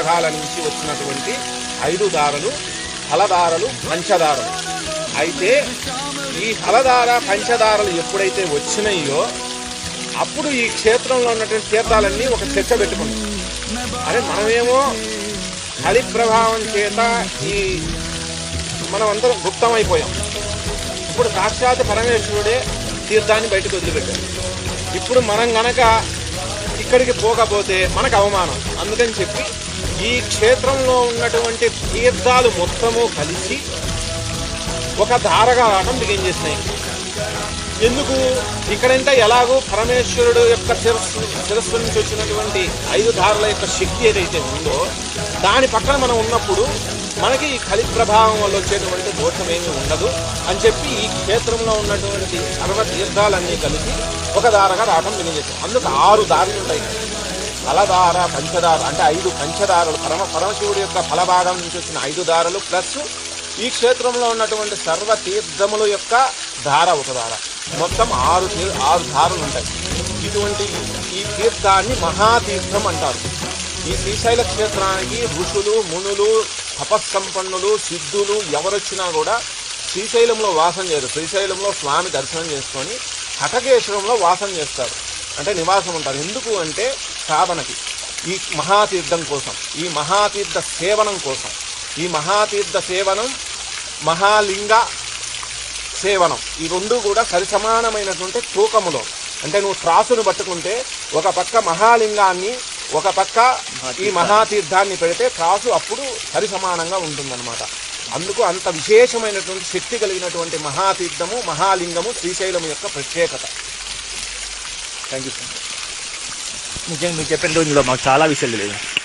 తీర్థాల నుంచి వచ్చినటువంటి ఐదు దారలు ఫలదారలు పంచదారలు అయితే ఈ ఫలదార పంచదారలు ఎప్పుడైతే వచ్చినాయో అప్పుడు ఈ క్షేత్రంలో ఉన్నటువంటి తీర్థాలన్నీ ఒక చర్చ పెట్టుకున్నాం అరే మనమేమో హరి ప్రభావం చేత ఈ మనం అందరం గుప్తమైపోయాం ఇప్పుడు సాక్షాత్ పరమేశ్వరుడే తీర్థాన్ని బయటకు వదిలిపెట్టారు ఇప్పుడు మనం గనక ఇక్కడికి పోకపోతే మనకు అవమానం అందుకని చెప్పి ఈ క్షేత్రంలో ఉన్నటువంటి తీర్థాలు మొత్తము కలిసి ఒక ధారగా రావడం బిగిన్ చేసినాయి ఎందుకు ఇక్కడంటే ఎలాగో పరమేశ్వరుడు యొక్క శిరస్సు శిరస్సు నుంచి వచ్చినటువంటి ఐదు ధారల యొక్క శక్తి ఏదైతే ఉందో దాని పక్కన మనం ఉన్నప్పుడు మనకి ఈ కలి ప్రభావం వల్ల వచ్చేటువంటి దోషం ఏమీ ఉండదు అని చెప్పి ఈ క్షేత్రంలో ఉన్నటువంటి సర్వ తీర్థాలన్నీ కలిసి ఒక దారగా రావడం బిగిన్ చేసాం అందుకు ఆరు దారులు ఉంటాయి ఫలధార పంచదార అంటే ఐదు పంచదారలు పరమ పరమశివుడి యొక్క ఫలభాగం నుంచి వచ్చిన ఐదు దారలు ప్లస్ ఈ క్షేత్రంలో ఉన్నటువంటి సర్వ తీర్థముల యొక్క ధార ఒక ధార మొత్తం ఆరు తీ- ఆరు ధారలు ఉంటాయి ఇటువంటి ఈ తీర్థాన్ని మహాతీర్థం అంటారు ఈ శ్రీశైల క్షేత్రానికి ఋషులు మునులు తపస్సంపన్నులు సిద్ధులు ఎవరొచ్చినా కూడా శ్రీశైలంలో వాసం చేయరు శ్రీశైలంలో స్వామి దర్శనం చేసుకొని హటకేశ్వరంలో వాసం చేస్తారు అంటే నివాసం ఉంటారు ఎందుకు అంటే సాధనకి ఈ మహాతీర్థం కోసం ఈ మహాతీర్థ సేవనం కోసం ఈ మహాతీర్థ సేవనం మహాలింగ సేవనం ఈ రెండు కూడా సరిసమానమైనటువంటి తూకములో అంటే నువ్వు త్రాసును పట్టుకుంటే ఒక పక్క మహాలింగాన్ని ఒక పక్క ఈ మహాతీర్థాన్ని పెడితే త్రాసు అప్పుడు సరిసమానంగా ఉంటుందన్నమాట అందుకు అంత విశేషమైనటువంటి శక్తి కలిగినటువంటి మహాతీర్థము మహాలింగము శ్రీశైలం యొక్క ప్రత్యేకత థ్యాంక్ యూ సార్ నిజంగా మీరు చెప్పిన రోజుల్లో మాకు చాలా విషయాలు తెలియదు